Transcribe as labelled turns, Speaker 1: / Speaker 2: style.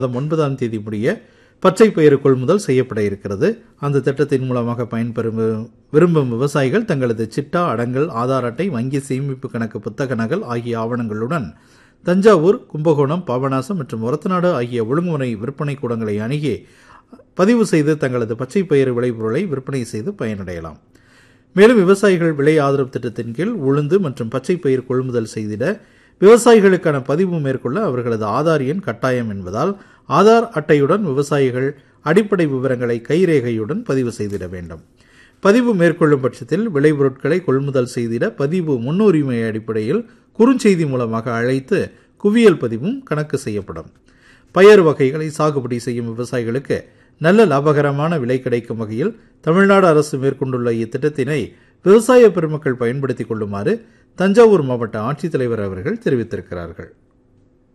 Speaker 1: மாதம் ஒன்பதாம் தேதி முடிய பச்சை பயிறு கொள்முதல் செய்யப்பட இருக்கிறது அந்த திட்டத்தின் மூலமாக பயன்பெறும் விரும்பும் விவசாயிகள் தங்களது சிட்டா அடங்கல் ஆதார் அட்டை வங்கி சேமிப்பு கணக்கு புத்தக நகல் ஆகிய ஆவணங்களுடன் தஞ்சாவூர் கும்பகோணம் பாபநாசம் மற்றும் ஒரத்தநாடு ஆகிய ஒழுங்குமுறை விற்பனை கூடங்களை அணுகி பதிவு செய்து தங்களது பச்சை பயிறு விளைபொருளை விற்பனை செய்து பயனடையலாம் மேலும் விவசாயிகள் விலை ஆதரவு திட்டத்தின் கீழ் உளுந்து மற்றும் பச்சை பயிர் கொள்முதல் செய்திட விவசாயிகளுக்கான பதிவு மேற்கொள்ள அவர்களது ஆதார் எண் கட்டாயம் என்பதால் ஆதார் அட்டையுடன் விவசாயிகள் அடிப்படை விவரங்களை கைரேகையுடன் பதிவு செய்திட வேண்டும் பதிவு மேற்கொள்ளும் பட்சத்தில் விளைபொருட்களை கொள்முதல் செய்திட பதிவு முன்னுரிமை அடிப்படையில் குறுஞ்செய்தி மூலமாக அழைத்து குவியல் பதிவும் கணக்கு செய்யப்படும் பயறு வகைகளை சாகுபடி செய்யும் விவசாயிகளுக்கு நல்ல லாபகரமான விலை கிடைக்கும் வகையில் தமிழ்நாடு அரசு மேற்கொண்டுள்ள இத்திட்டத்தினை விவசாய பெருமக்கள் பயன்படுத்திக் கொள்ளுமாறு தஞ்சாவூர் மாவட்ட ஆட்சித்தலைவர் அவர்கள் தெரிவித்திருக்கிறார்கள்